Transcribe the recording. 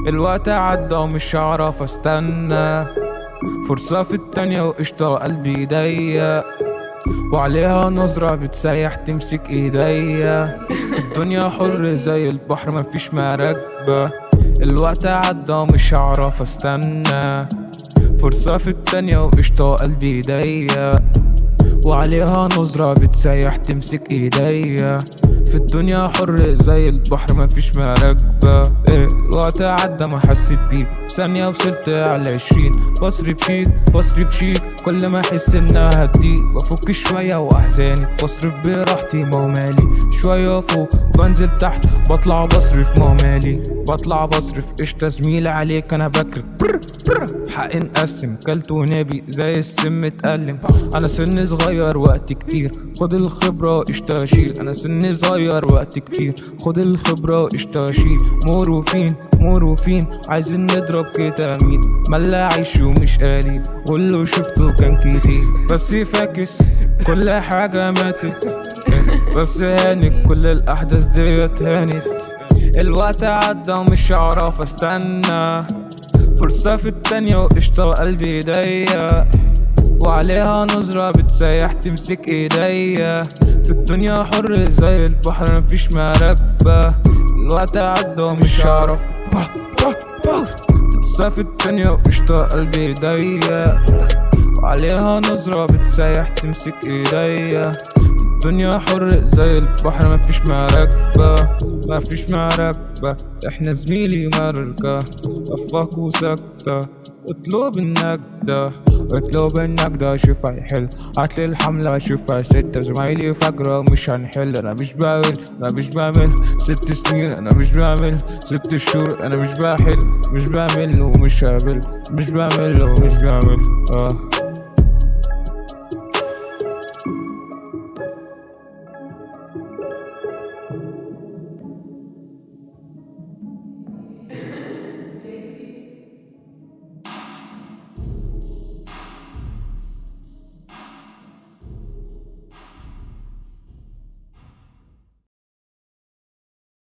الوقت عدى ومش هعرف استنى فرصة في التانية وقشطة قلبي ضيق وعليها نظرة بتسيح تمسك ايديا في الدنيا حر زي البحر مفيش مراكبة الوقت عدى ومش هعرف استنى فرصة في التانية وقشطة قلبي ضيق وعليها نظرة بتسيح تمسك ايديا في الدنيا حر زي البحر مفيش مراكبة ايه الوقت عدى ما حسيت بيه ثانية وصلت على عشرين بصرف شيك بصرف شيك كل ما احس انها هتضيق بفك شوية واحزاني بصرف براحتي ما هو مالي شوية فوق وبنزل تحت بطلع بصرف ما هو مالي بطلع بصرف قشطة زميلي عليك انا بكرف برر برر في حق نقسم كلت ونبي زي السم اتألم انا سن صغير وقت كتير خد الخبرة قشطة اشيل انا سن صغير وقت كتير خد الخبرة قشطة اشيل مورفين مورفين عايزين نضرب كتامين ملا عيش ومش قليل واللي شفته كان كتير بس فاكس كل حاجة ماتت بس هانت كل الأحداث ديت هانت الوقت عدى ومش هعرف استنى فرصة في التانية وقشطة قلبي ضيق وعليها نظرة بتسيح تمسك ايديا في الدنيا حر زي البحر مفيش مراكبة الوقت عدى ومش هعرف فرصة في التانية وقشطة قلبي ضيق وعليها نظرة بتسيح تمسك ايديا في الدنيا حر زي البحر مفيش مراكبة مفيش مراكبة احنا زميلي مركة وفاك وسكتة اطلب النجدة اطلب النجدة شوف هيحل هاتلي الحملة شوفها ستة زمايلي فاكرة مش هنحل انا مش بعمل انا مش بعمل ست سنين انا مش بعمل ست شهور انا مش بحل مش بعمل ومش هعمل مش بعمل ومش بعمل اه